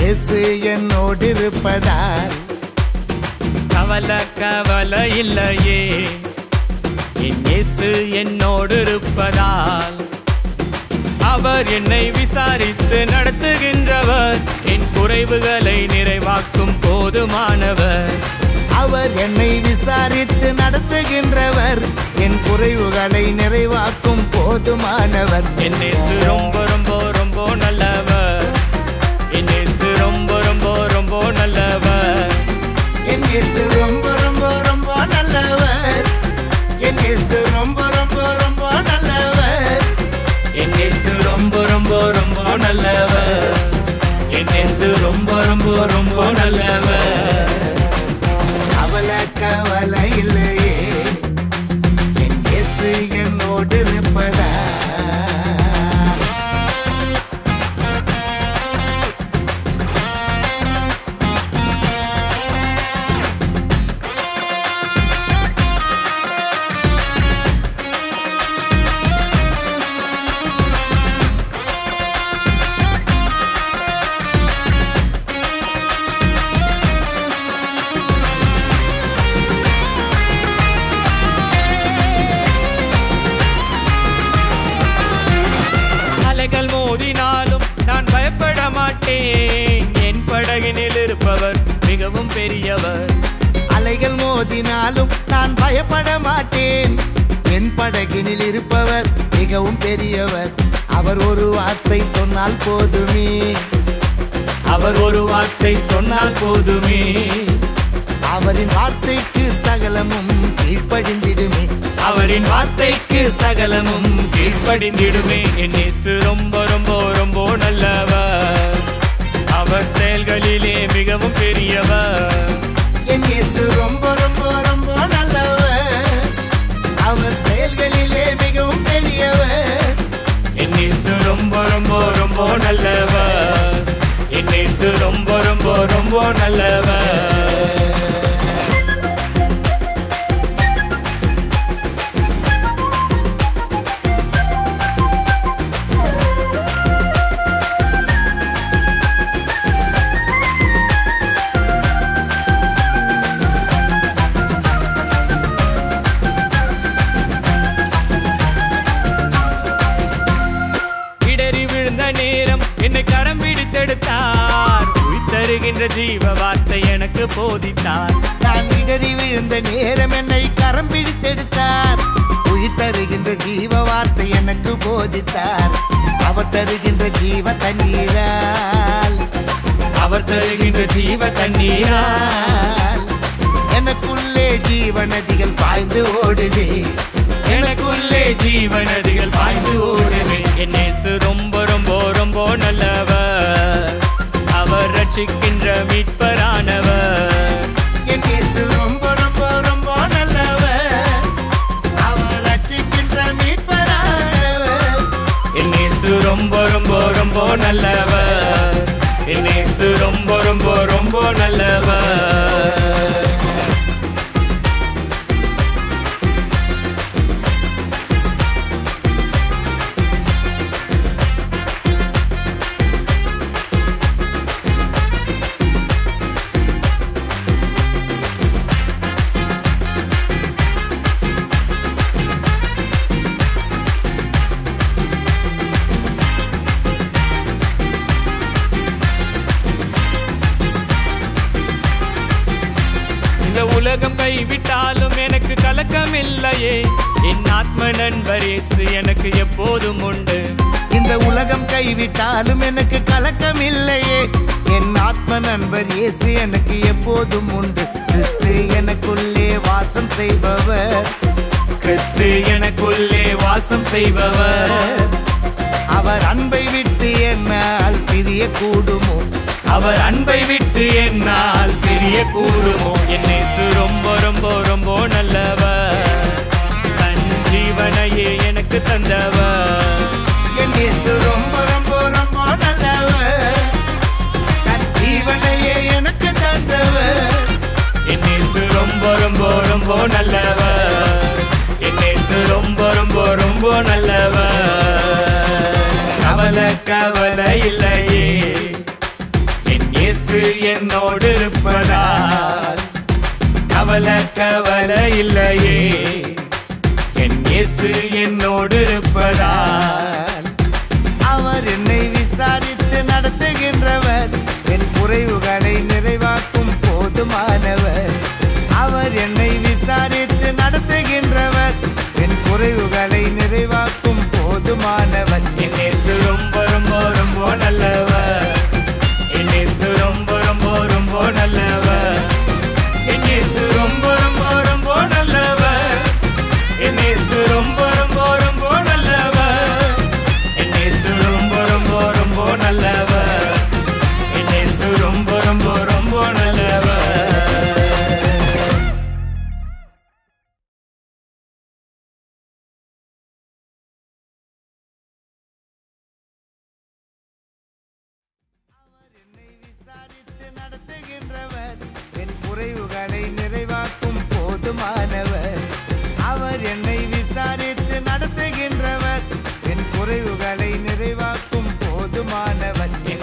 இயேசு என்னோடு இருப்பதால் கவலை கவலை இல்லையே என் இயேசு என்னோடு இருப்பதால் அவர் என்னை விசாரித்து நடத்துகின்றவர் என் குறைவுகளை நிறைவாக்கும் போதுமானவர் அவர் என்னை விசாரித்து நடத்துகின்றவர் என் குறைவுகளை நிறைவாக்கும் போதுமானவர் என் இயேசு ரொம்ப ரொம்ப ரொம்ப நல்லவர் என் இயேசு ரொம்ப ரொம்ப ரொம்ப நல்லவர் என் இயேசு ரொம்ப ரொம்ப ரொம்ப நல்லவர் என் இயேசு ரொம்ப ரொம்ப ரொம்ப நல்லவர் என் இயேசு ரொம்ப ரொம்ப ரொம்ப நல்லவர் என் இயேசு ரொம்ப ரொம்ப ரொம்ப நல்லவர் கவலை கவலை இல்லையே என் இயேசு என்னோடு இருப்பதா அலைகள் மோதினாலும் நான் பயப்பட மாட்டேன் என் படகினில் இருப்பவர் மிகவும் பெரியவர் அலைகள் மோதினாலும் நான் பயப்பட மாட்டேன் என் படகினில் இருப்பவர் மிகவும் பெரியவர் அவர் ஒரு வார்த்தை சொன்னால் போதுமே அவர் ஒரு வார்த்தை சொன்னால் போதுமே அவரின் வார்த்தைக்கு சகலமும் கீழ்ப்படிந்திடுமே அவரின் வார்த்தைக்கு சகலமும் கீழ்ப்படிந்திடுமே என் இயேசு ரொம்ப ரொம்ப ரொம்ப நல்லவர் அவர் செயல்களிலே மிகவும் பெரியவர் என் இயேசு ரொம்ப ரொம்ப ரொம்ப நல்லவர் அவர் செயல்களிலே மிகவும் பெரியவர் என் இயேசு ரொம்ப ரொம்ப ரொம்ப நல்லவர் என் இயேசு ரொம்ப ரொம்ப ரொம்ப நல்லவர் இடறி விழுந்த நேரம் என்னை கரம் பிடித்தெடுத்தார் உயிர்த்தருகின்ற ஜீவ வார்த்தை எனக்கு போதித்தார் நான் இடறி விழுந்த நேரம் என்னை கரம் பிடித்தெடுத்தார் உயிர் தருகின்ற ஜீவ வார்த்தை எனக்கு போதித்தார் அவர் தருகின்ற ஜீவ தண்ணீரால் அவர் தருகின்ற ஜீவ தண்ணீரால் எனக்குள்ளே ஜீவ நதிகள் பாய்ந்து ஓடுதே எனக்குள்ளே ஜீவனதிகள் பாய்ந்து ஓடுவே என் இயேசு ரொம்ப ரொம்ப ரொம்ப நல்லவர் அவர் ரட்சிக்கின்ற மீட்பரானவர் என் இயேசு ரொம்ப ரொம்ப ரொம்ப நல்லவர் அவர் ரட்சிக்கின்ற மீட்பரானவர் என் இயேசு ரொம்ப ரொம்ப ரொம்ப நல்லவர் என் இயேசு ரொம்ப ரொம்ப ரொம்ப நல்லவர் இந்த உலகம் கைவிட்டாலும் எனக்கு கலக்கம் இல்லையே என் ஆத்ம நண்பர் இயேசு எனக்கு எப்போதும் உண்டு இந்த உலகம் கைவிட்டாலும் எனக்கு கலக்கம் இல்லையே என் ஆத்ம நண்பர் இயேசு எனக்கு எப்போதும் உண்டு கிறிஸ்து எனக்குள்ளே வாசம் செய்பவர் கிறிஸ்து எனக்குள்ளே வாசம் செய்பவர் அவர் அன்பை விட்டு என்னால் பிரிய கூடுமோ அவர் அன்பை விட்டு என்னால் பிரிய கூடுமோ என் இயேசு ரொம்ப ரொம்ப ரொம்ப நல்லவர் தன் ஜீவனையே எனக்கு தந்தவர் என் இயேசு ரொம்ப ரொம்ப ரொம்ப நல்லவர் தன் ஜீவனையே எனக்கு தந்தவர் என் இயேசு ரொம்ப ரொம்ப ரொம்ப நல்லவர் என் இயேசு ரொம்ப ரொம்ப ரொம்ப நல்லவர் கவலை கவலை இல்லையே என் என்னோடு இருப்பதால் கவலை கவலை இல்லையே என் இயேசு என்னோடு இருப்பதால் அவர் என்னை விசாரித்து நடத்துகின்றவர் என் குறைவுகளை நிறைவாக்கும் போதுமானவர் அவர் என்னை விசாரித்து நடத்துகின்றவர் என் குறைவுகளை நிறைவாக்கும் போதுமானவர் என் இயேசு ரொம்ப ரொம்ப ரொம்ப நல்லவர் என் இயேசு ரொம்ப ரொம்ப ரொம்ப நல்லவர் என் இயேசு ரொம்ப ரொம்ப ரொம்ப நல்லவர் என் இயேசு ரொம்ப ரொம்ப ரொம்ப நல்லவர் என் இயேசு ரொம்ப ரொம்ப ரொம்ப நல்லவர் என் இயேசு ரொம்ப ரொம்ப ரொம்ப நல்லவர் அவர் என்னை விசாரித்து நடத்துகின்றவர் என் குறைவுகளை நிறைவாக்கும் போதுமானவர் அவர் என்னை விசாரித்து நடத்துகின்றவர் என் குறைவுகளை நிறைவாக்கும் போதுமானவர் என்